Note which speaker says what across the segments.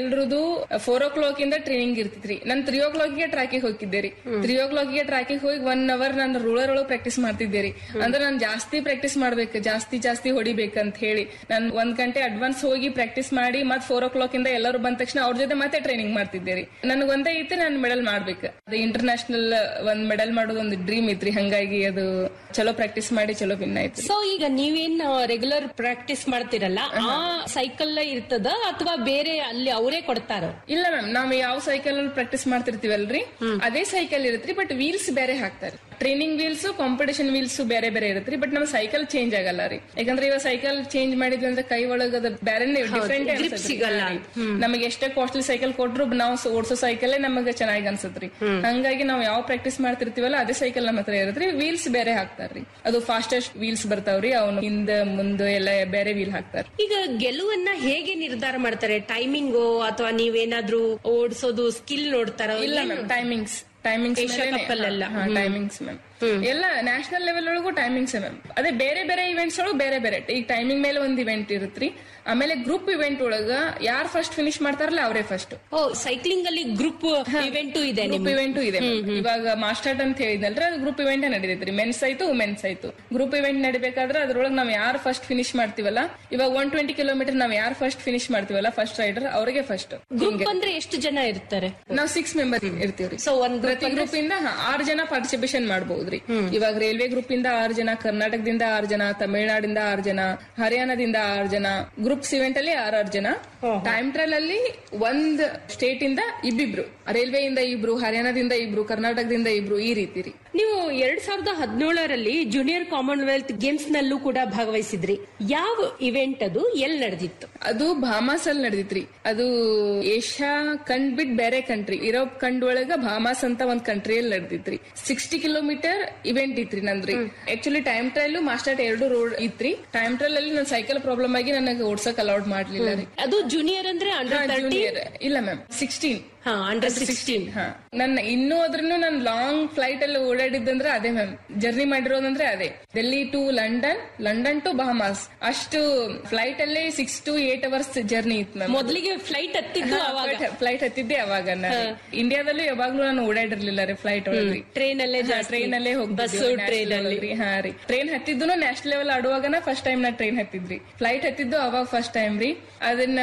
Speaker 1: ಎಲ್ರದು four o'clock ಇಂದ training ಇರ್ತಿತ್ರಿ ನಾನ್ ತ್ರೀ ಓ ಕ್ಲಾಕ್ ಗೆ ಟ್ರಾಕಿಗೆ ಹೋಗಿದ್ದೇರಿ ತ್ರೀ ಓ ಕ್ಲಾಕ್ ಗೆ ಟ್ರಾಕಿಗೆ ಹೋಗಿ ಒನ್ ಅವರ್ ನಾನು ರೂಲರ್ ಒಳಗೆ ಪ್ರಾಕ್ಟೀಸ್ ಮಾಡ್ತಿದ್ದೇರಿ ಅಂದ್ರೆ ನಾನು ಜಾಸ್ತಿ ಪ್ರಾಕ್ಟೀಸ್ ಮಾಡ್ಬೇಕು ಜಾಸ್ತಿ ಜಾಸ್ತಿ ಹೊಡಿಬೇಕಂತ ಹೇಳಿ ನಾನ್ ಒಂದ್ ಗಂಟೆ ಅಡ್ವಾನ್ಸ್ ಹೋಗಿ ಪ್ರಾಕ್ಟೀಸ್ ಮಾಡಿ ಮತ್ ಫೋರ್ ಓ ಕ್ಲಾಕ್ ಇಂದ ಎಲ್ಲರೂ ಬಂದ ತಕ್ಷಣ ಅವ್ರ ಜೊತೆ ಮತ್ತೆ ಟ್ರೈನಿಂಗ್ ಮಾಡ್ತಿದ್ದೇರಿ ನನಗ್ ಒಂದೇ ಐತಿ ನಾನು ಮೆಡಲ್ ಮಾಡ್ಬೇಕು ಅದು ಇಂಟರ್ನ್ಯಾಷನಲ್ ಒಂದ್ ಮೆಡಲ್ ಮಾಡೋದು ಒಂದು ಡ್ರೀಮ್ ಐತ್ರಿ ಹಂಗಾಗಿ ಅದು ಚಲೋ ಪ್ರಾಕ್ಟೀಸ್ ಮಾಡಿ ಚಲೋ ವಿನ್ ಆಯ್ತು
Speaker 2: ಸೊ ಈಗ ನೀವೇನ್ ರೆಗ್ಯುಲರ್ ಪ್ರಾಕ್ಟೀಸ್ ಮಾಡ್ತಿರಲ್ಲ ಆ ಸೈಕಲ್ ಇರ್ತದ ಅಥವಾ ಬೇರೆ ಅಲ್ಲಿ ಅವರೇ ಕೊಡ್ತಾರ
Speaker 1: ಇಲ್ಲ ಮ್ಯಾಮ್ ನಾವ್ ಯಾವ ಸೈಕಲ್ ಅಲ್ಲಿ ಪ್ರಾಕ್ಟೀಸ್ ಮಾಡ್ತಿರ್ತೀವಲ್ರಿ ಅದೇ ಸೈಕಲ್ ಇರತ್ರಿ ಬಟ್ ವೀಲ್ಸ್ ಬೇರೆ ಹಾಕ್ತಾರೆ ಟ್ರೈನಿಂಗ್ ವೀಲ್ಸ್ ಕಾಂಪಿಟೇಷನ್ ವೀಲ್ಸ್ ಬೇರೆ ಬೇರೆ ಇರತ್ರಿ ಬಟ್ ನಮ್ ಸೈಕಲ್ ಚೇಂಜ್ ಆಗಲ್ಲ ರೀ ಯಾಕಂದ್ರೆ ಇವಾಗ ಸೈಕಲ್ ಚೇಂಜ್ ಮಾಡಿದ್ವಿ ಅಂದ್ರೆ ಕೈ ಒಳಗ ಅದು ಬೇರೆ ಡಿಫ್ರೆಂಟ್
Speaker 2: grip ಸಿಗಲ್ಲ.
Speaker 1: ನಮಗೆ ಎಷ್ಟೇ ಕಾಸ್ಟ್ಲಿ ಸೈಕಲ್ ಕೊಟ್ರು ನಾವು ಓಡಿಸೋ ಸೈಕಲ್ ನಮಗೆ ಚೆನ್ನಾಗಿ ಅನ್ಸತ್ರಿ ಹಂಗಾಗಿ ನಾವು ಯಾವ ಪ್ರಾಕ್ಟೀಸ್ ಮಾಡ್ತಿರ್ತೀವಲ್ಲ ಅದೇ ಸೈಕಲ್ ನಮ್ಮ ಹತ್ರ ಇರತ್ರಿ ವೀಲ್ಸ್ ಬೇರೆ ಹಾಕ್ತಾರ್ರಿ ಅದು ಫಾಸ್ಟೆಸ್ಟ್ ವೀಲ್ಸ್ ಬರ್ತಾವ್ರಿ ಅವ್ನು ಹಿಂದ ಮುಂದೆ ಎಲ್ಲ ಬೇರೆ ವೀಲ್ ಹಾಕ್ತಾರ
Speaker 2: ಈಗ ಗೆಲುವನ್ನ ಹೇಗೆ ನಿರ್ಧಾರ ಮಾಡ್ತಾರೆ ಟೈಮಿಂಗು ಅಥವಾ ನೀವೇನಾದ್ರೂ ಓಡಿಸೋದು ಸ್ಕಿಲ್ ನೋಡ್ತಾರ
Speaker 1: ಇಲ್ಲ ma'am timings timings
Speaker 2: Asia cup ಅಲ್ಲೆಲ್ಲ.
Speaker 1: ಟೈಮಿಂಗ್ಸ್ ಮ್ಯಾಮ್ ಎಲ್ಲ ನ್ಯಾಷನಲ್ ಲೆವೆಲ್ ಒಳಗೂ ಟೈಮಿಂಗ್ಸ್ ಮ್ಯಾಮ್ ಅದೇ ಬೇರೆ ಬೇರೆ ಇವೆಂಟ್ಸ್ ಒಳಗೂ ಬೇರೆ ಬೇರೆ ಈಗ ಟೈಮಿಂಗ್ ಮೇಲೆ ಒಂದ್ ಇವೆಂಟ್ ಇರುತ್ರಿ ಆಮೇಲೆ ಗ್ರೂಪ್ ಇವೆಂಟ್ ಒಳಗ ಯಾರು ಫಸ್ಟ್ ಫಿನಿಶ್ ಮಾಡ್ತಾರಲ್ಲ ಅವರೇ ಫಸ್ಟ್
Speaker 2: ಓ ಸೈಕ್ಲಿಂಗ್ ಅಲ್ಲಿ ಗ್ರೂಪ್ ಇವೆಂಟು ಇದೆ
Speaker 1: ಗ್ರೂಪ್
Speaker 2: ನಿಮ್ಗೆ
Speaker 1: ಇವೆಂಟ್ ಇದೆ ma'am. ಇವಾಗ ಮಾಸ್ಟರ್ಟ್ ಅಂತ ಹೇಳಿದ್ನಲ್ರಿ ಅದು ಗ್ರೂಪ್ ಇವೆಂಟ್ ನಡೀತೈತ್ರಿ ಮೆನ್ಸ್ ಆಯ್ತು ವುಮೆನ್ಸ್ ಆಯ್ತು ಗ್ರೂಪ್ ಇವೆಂಟ್ ನಡಿಬೇಕಾದ್ರೆ ಅದ್ರೊಳಗೆ ನಾವ್ ಯಾರು ಫಸ್ಟ್ ಫಿನಿಶ್ ಮಾಡ್ತೀವಲ್ಲ ಇವಾಗ ಒನ್ ಟ್ವೆಂಟಿ ಕಿಲೋಮೀಟರ್ ನಾವ್ ಯಾರು ಫಸ್ಟ್ ಫಿನಿಶ್ ಮಾಡ್ತೀವಲ್ಲ ಫಸ್ಟ್ ರೈಡರ್ ಅವ್ರಿಗೆ ಫಸ್ಟ್
Speaker 2: ಗ್ರೂಪ್ ಅಂದ್ರೆ ಎಷ್ಟು ಜನ ಇರ್ತಾರೆ
Speaker 1: ನಾವ್ ಸಿಕ್ಸ್ ಮೆಂಬರ್ ಇರ್ತೀವ್ರಿ
Speaker 2: ಸೊ ಒಂದ್ ಗ್ರೂಪ್
Speaker 1: ಪ್ರತಿ ಗ್ರೂಪ್ ಇಂದ ಹಾ, ಆರ್ ಜನ ಪಾರ್ಟಿಸಿಪೇಷನ್ ಮಾಡಬಹುದ್ರಿ ಇವಾಗ ರೈಲ್ವೆ ಗ್ರೂಪ್ ಇಂದ ಆರ್ ಜನ ಕರ್ನಾಟಕದಿಂದ ಆರ್ ಜನ ತಮಿಳುನಾಡಿಂದ ಆರ್ ಜನ ಹರಿಯಾಣದಿಂದ ಆರ್ ಜನ ಗ್ರೂಪ್ಸ್ ಇವೆಂಟ್ ಅಲ್ಲಿ ಆರ್ ಆರ್ ಜನ ಟೈಮ್ ಟ್ರಯಲ್ ಅಲ್ಲಿ ಒಂದ್ ಸ್ಟೇಟ್ ಇಂದ ಇಬ್ಬಿಬ್ರು ರೈಲ್ವೆ ಇಂದ ಇಬ್ರು ಹರಿಯಾಣದಿಂದ ಇಬ್ರು ಕರ್ನಾಟಕದಿಂದ ಇಬ್ರು ಈ ರೀತಿ ರೀ
Speaker 2: ನೀವು ಎರಡ್ ಸಾವಿರದ ಹದಿನೇಳರಲ್ಲಿ ಜೂನಿಯರ್ ಕಾಮನ್ವೆಲ್ತ್ ಗೇಮ್ಸ್ ನಲ್ಲೂ ಕೂಡ ಭಾಗವಹಿಸಿದ್ರಿ ಯಾವ ಇವೆಂಟ್ ಅದು ಎಲ್ಲಿ ನಡೆದಿತ್ತು
Speaker 1: ಅದು ಭಾಮಾಸ್ ಅಲ್ಲಿ ನಡೆದಿತ್ರಿ ಅದು ಏಷ್ಯಾ ಕಂಡ್ ಬಿಟ್ ಬೇರೆ ಕಂಟ್ರಿ ಯುರೋಪ್ ಕಂಡ್ ಒಳಗ ಭಾಮಾಸ್ ಅಂತ ಒಂದ್ ಕಂಟ್ರಿಯಲ್ಲಿ ನಡೆದಿತ್ರಿ ಸಿಕ್ಸ್ಟಿ ಕಿಲೋಮೀಟರ್ ಇವೆಂಟ್ ಇತ್ರಿ ನಂದ್ರಿ ಆಕ್ಚುಲಿ ಟೈಮ್ ಟ್ರಯಲ್ ಮಾಸ್ಟರ್ ಎರಡು ರೋಡ್ ಇತ್ರಿ ಟೈಮ್ ಟ್ರಯಲ್ ಅಲ್ಲಿ ನನ್ ಸೈಕಲ್ ಪ್ರಾಬ್ಲಮ್ ಆಗಿ ನನಗೆ ಓಡ್ಸಕ್ ಅಲೌಡ್ ಮಾಡ್ಲಿಲ್ಲ ರೀ
Speaker 2: ಅದು ಜೂನಿಯರ್ ಅಂದ್ರೆ ಅಂಡರ್ ತರ್ಟಿ
Speaker 1: ಜೂನಿಯರ್ ಇಲ್ಲ ಮ್ಯಾಮ್ ಸಿಕ್ಸ್ಟೀನ್
Speaker 2: ಹಾ ಅಂಡರ್ ಸಿಕ್ಸ್ಟೀನ್
Speaker 1: ಹಾ ನನ್ನ ಇನ್ನೂ ಅದ್ರೂ ನಾನು ಲಾಂಗ್ ಫ್ಲೈಟ್ ಅಲ್ಲಿ ಓಡಾಡಿದ್ದಂದ್ರೆ ಅದೇ ಮ್ಯಾಮ್ ಜರ್ನಿ ಮಾಡಿರೋದಂದ್ರೆ ಅದೇ Delhi to London London to Bahamas ಅಷ್ಟು ಫ್ಲೈಟ್ ಅಲ್ಲೇ six to eight hours journey ಇತ್ತು ಮ್ಯಾಮ್
Speaker 2: ಮೊದಲಿಗೆ ಫ್ಲೈಟ್ ಹತ್ತಿದ್ದು ಅವಾಗ
Speaker 1: ಫ್ಲೈಟ್ ಹತ್ತಿದ್ದೆ ಅವಾಗ ನಾನು ಇಂಡಿಯಾದಲ್ಲೂ ಯಾವಾಗ್ಲೂ ನಾನು ಓಡಾಡಿರ್ಲಿಲ್ಲ ರೀ ಫ್ಲೈಟ್ ಒಳಗ್ರಿ
Speaker 2: ಟ್ರೈನ್ ಅಲ್ಲೇ ಜಾಸ್ತಿ
Speaker 1: ಟ್ರೈನ್ ಅಲ್ಲೇ
Speaker 2: ಬಸ್ಸು ಟ್ರೈನ್ ಅಲ್ಲಿ
Speaker 1: ಹೋಗ್ತಿದ್ವಿ ಹಾ ರೀ ಟ್ರೈನ್ ಹತ್ತಿದ್ದು ನ್ಯಾಷನಲ್ ಲೆವೆಲ್ ಆಡುವಾಗನ ಫಸ್ಟ್ ಟೈಮ್ ನಾ ಟ್ರೈನ್ ಹತ್ತಿದ್ರಿ ಫ್ಲೈಟ್ ಹತ್ತಿದ್ದು ಅವಾಗ ಫಸ್ಟ್ ಟೈಮ್ ರೀ ಅದನ್ನ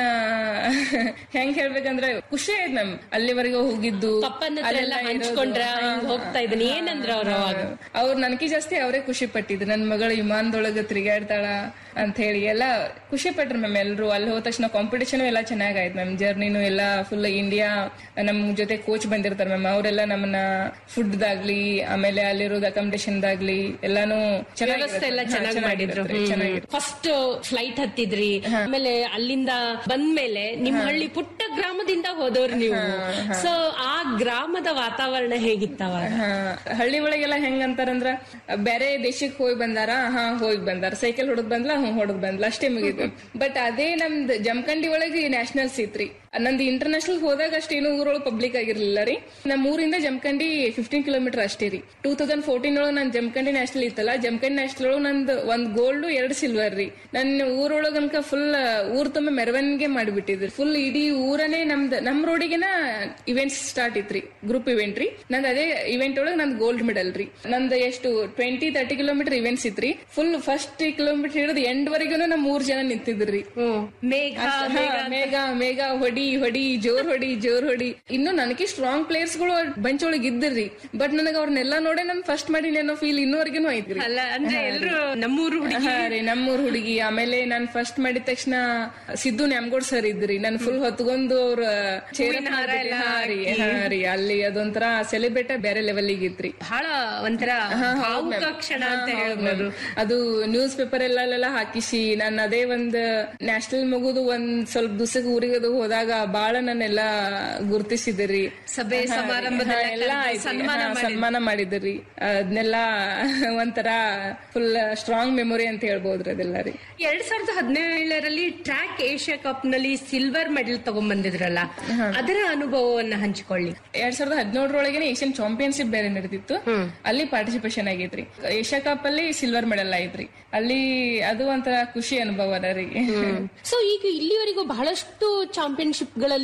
Speaker 1: ಹೆಂಗ್ ಹೇಳ್ಬೇಕಂದ್ರೆ ಖುಷಿ ಆಯ್ತು ಮ್ಯಾಮ್ ಅಲ್ಲಿವರೆಗೂ ಹೋಗಿದ್ದು
Speaker 2: ಪಪ್ಪನ ಹತ್ರ ಎಲ್ಲ
Speaker 1: ಅಲ್ಲೆಲ್ಲ ಇರೋದು.
Speaker 2: ಹಂಚ್ಕೊಂಡ್ರ
Speaker 1: ಹಾ,
Speaker 2: ಹಿಂಗ್ ಹೋಗ್ತಾ ಇದೀನಿ ಏನಂದ್ರ ಅವ್ರ ಅವಾಗ
Speaker 1: ಅವ್ರು ನನಗೆ ಜಾಸ್ತಿ ಅವರೇ ಖುಷಿ ಪಟ್ಟಿದ್ರು ನನ್ ಮಗಳು ವಿಮಾನದೊಳಗ ತಿರುಗಾಡ್ತಾಳ ಅಂತ ಹೇಳಿ ಎಲ್ಲ ಖುಷಿ ಪಟ್ರು ಮ್ಯಾಮ್ ಎಲ್ರು ಅಲ್ಲಿ ಹೋದ ತಕ್ಷಣ ಕಾಂಪಿಟೇಷನ್ ಎಲ್ಲ ಚೆನ್ನಾಗಾಯ್ತು ಮ್ಯಾಮ್ ಜರ್ನಿನು ಎಲ್ಲ ಫುಲ್ ಇಂಡಿಯಾ ನಮ್ ಜೊತೆ ಕೋಚ್ ಬಂದಿರ್ತಾರೆ ಮ್ಯಾಮ್ ಅವರೆಲ್ಲ ನಮ್ಮನ್ನ ಫುಡ್ ದಾಗ್ಲಿ ಆಮೇಲೆ ಅಲ್ಲಿರೋದು ಅಕಾಮಿಡೇಷನ್ ದಾಗ್ಲಿ ಎಲ್ಲಾನು
Speaker 2: ವ್ಯವಸ್ಥೆ ಎಲ್ಲ ಚೆನ್ನಾಗಿ ಮಾಡಿದ್ರು
Speaker 1: ಚೆನ್ನಾಗಿರುತ್ತೆ
Speaker 2: ಫಸ್ಟ್ ಫ್ಲೈಟ್ ಹತ್ತಿದ್ರಿ ಆಮೇಲೆ ಅಲ್ಲಿಂದ ಬಂದ್ಮೇಲೆ ನಿಮ್ ಹಳ್ಳಿ ಪುಟ್ಟ ಗ್ರಾಮದಿಂದ ಹೋದವ್ರು ನೀವು ಸೊ ಆ ಗ್ರಾಮದ ವಾತಾವರಣ ಹೇಗಿತ್ತ ಅವಾಗ
Speaker 1: ಹಾ, ಹಳ್ಳಿ ಒಳಗೆಲ್ಲ ಹೆಂಗ್ ಅಂತಾರಂದ್ರ ಬೇರೆ ದೇಶಕ್ಕೆ ಹೋಗಿ ಬಂದಾರ ಹಾ ಹೋಗಿ ಬಂದಾರ ಸೈಕಲ್ ಹೊಡದ್ ಬಂದ್ಲ ಹ್ಮ್ ಹೊಡದ್ ಬಂದ್ಲ ಅಷ್ಟೇ ಮುಗಿತು ಬಟ್ ಅದೇ ನಮ್ದ್ ಜಮಖಂಡಿ ಒಳಗೆ ನ್ಯಾಷನಲ್ಸ್ ಇತ್ರಿ ನಂದು ಇಂಟರ್ನ್ಯಾಷನಲ್ ಹೋದಾಗ ಅಷ್ಟೇನು ಊರೊಳಗೆ ಪಬ್ಲಿಕ್ ಆಗಿರ್ಲಿಲ್ಲ ರೀ ನಮ್ಮ ಊರಿಂದ ಜಮಖಂಡಿ ಫಿಫ್ಟೀನ್ ಕಿಲೋಮೀಟರ್ ಅಷ್ಟೇ ರೀ ಟೂ ತೌಸಂಡ್ ಫೋರ್ಟೀನ್ ಒಳಗೆ ನನ್ ಜಮಖಂಡಿ ನ್ಯಾಷನಲ್ ಇತ್ತಲ್ಲ ಜಮಖಂಡಿ ನ್ಯಾಷನಲ್ ಒಳಗೆ ನಂದು ಒಂದ್ ಗೋಲ್ಡ್ ಎರಡು ಸಿಲ್ವರ್ ರೀ ನನ್ನ ಊರೊಳಗ ಅನ್ಕ ಫುಲ್ ಊರ್ ತುಂಬ ಮೆರವಣಿಗೆ ಮಾಡಿಬಿಟ್ಟಿದ್ರು ಫುಲ್ ಇಡೀ ಊರನೇ ನಮ್ದು ನಮ್ ರೋಡಿಗೆನ ಇವೆಂಟ್ಸ್ ಸ್ಟಾರ್ಟ್ ಇತ್ರಿ ಗ್ರೂಪ್ ಇವೆಂಟ್ ರೀ ನಂದು ಅದೇ ಇವೆಂಟ್ ಒಳಗೆ ನಂದು ಗೋಲ್ಡ್ ಮೆಡಲ್ ರೀ ನಂದು ಎಷ್ಟು ಟ್ವೆಂಟಿ ತರ್ಟಿ ಕಿಲೋಮೀಟರ್ ಇವೆಂಟ್ಸ್ ಇತ್ರಿ ಫುಲ್ ಫಸ್ಟ್ ಕಿಲೋಮೀಟರ್ ಹಿಡಿದು ಎಂಡ್ ವರೆಗೂ ನಮ್ ಮೂರ್ ಜನ ನಿಂತಿದ್ರಿ
Speaker 2: ಮೇಘ
Speaker 1: ಹಾ, ಮೇಘ ಮೇಘ ಹೊಡಿ ಹೊಡಿ ಜೋರ್ ಹೊಡಿ ಜೋರ್ ಹೊಡಿ ಇನ್ನು ನನಗೆ ಸ್ಟ್ರಾಂಗ್ ಪ್ಲೇಯರ್ಸ್ ಗಳು ಬಂಚ್ ಒಳಗ್ ಇದ್ದಿರ್ರಿ ಬಟ್ ನನಗೆ ಅವ್ರನ್ನೆಲ್ಲ ನೋಡೇ ನನ್ ಫಸ್ಟ್ ಮಾಡಿ ಅನ್ನೋ ಫೀಲ್ ಇನ್ನೂವರೆಗೂ ಐತ್ರಿ
Speaker 2: ಅಲ್ಲ ಅಂದ್ರೆ ಎಲ್ರು ನಮ್ಮೂರು ಹುಡುಗಿ
Speaker 1: ಹಾ ರೀ ನಮ್ಮೂರ್ ಹುಡುಗಿ ಆಮೇಲೆ ನಾನ್ ಫಸ್ಟ್ ಮಾಡಿದ ತಕ್ಷಣ ಸಿದ್ದು ನ್ಯಾಮ್ಗೋಡ್ ಸರ್ ಇದ್ರಿ ನನ್ ಫುಲ್ ಹೊತ್ಕೊಂಡು ಅವ್ರ
Speaker 2: ಹೂವಿನ ಹಾರ ಎಲ್ಲ
Speaker 1: ಹಾ ರೀ ಹಾ ರೀ ಅಲ್ಲಿ ಅದೊಂಥರ ಸೆಲೆಬ್ರೇಟ್ ಬೇರೆ ಲೆವೆಲ್ ಇಗಿತ್ರಿ
Speaker 2: ಬಹಳ ಒಂಥರ ಭಾವುಕ ಕ್ಷಣ ಅಂತ ಹೇಳ್ಬೋದು
Speaker 1: ಅದು ನ್ಯೂಸ್ ಪೇಪರ್ ಎಲ್ಲ ಹಾಕಿಸಿ ನಾನು ಅದೇ ಒಂದ್ ನ್ಯಾಷನಲ್ ಮಗುದು ಒಂದ್ ಸ್ವಲ್ಪ ದಿವಸಕ್ಕೆ ಊರಿಗೆ ಅದು ಹೋದಾಗ ಬಾಳ ನನ್ನೆಲ್ಲ ಗುರ್ತಿಸಿದ್ರಿ
Speaker 2: ಸಭೆ
Speaker 1: ಹಾ ರೀ,
Speaker 2: ಸಮಾರಂಭದೆಲ್ಲ
Speaker 1: ಹಾ, ಎಲ್ಲ
Speaker 2: ಕರ್ದು
Speaker 1: ಆಯ್ತು.
Speaker 2: ಸನ್ಮಾನ
Speaker 1: ಹಾ,
Speaker 2: ಮಾಡಿದ್ರು.
Speaker 1: ಸನ್ಮಾನ ಮಾಡಿದ್ರಿ ಅದನ್ನೆಲ್ಲ ಒಂಥರ ಫುಲ್ ಸ್ಟ್ರಾಂಗ್ ಮೆಮೊರಿ ಅಂತ ಹೇಳ್ಬೋದ್ರಿ ಅದೆಲ್ಲ ರೀ
Speaker 2: ಎರಡ್ ಸಾವಿರದ ಹದಿನೇಳರಲ್ಲಿ ಟ್ರ್ಯಾಕ್ ಏಷ್ಯಾ ಕಪ್ ನಲ್ಲಿ ಸಿಲ್ವರ್ ಮೆಡಲ್ ತಗೊಂಡ್ ಬಂದಿದ್ರಲ್ಲ ಅದರ ಅನುಭವವನ್ನ ಹಂಚಿಕೊಳ್ಳಿ
Speaker 1: ಎರಡ್ ಸಾವಿರದ ಹದಿನೇಳರೊಳಗೆ ಏಷ್ಯನ್ ಚಾಂಪಿಯನ್ಶಿಪ್ ಬೇರೆ ನಡೆದಿತ್ತು ಅಲ್ಲಿ ಪಾರ್ಟಿಸಿಪೇಷನ್ ಆಗೈತ್ರಿ ಏಷ್ಯಾ ಕಪ್ ಅಲ್ಲಿ ಸಿಲ್ವರ್ ಮೆಡಲ್ ಆಯ್ತ್ರಿ ಅಲ್ಲಿ ಅದು ಒಂಥರ ಖುಷಿ ಅನುಭವ ರೀ
Speaker 2: ಸೊ ಈಗ ಇಲ್ಲಿವರೆಗೂ ಬಹಳಷ್ಟು ಚಾಂಪಿಯನ್ಶಿಪ್ ಗಳಲ್ಲಿ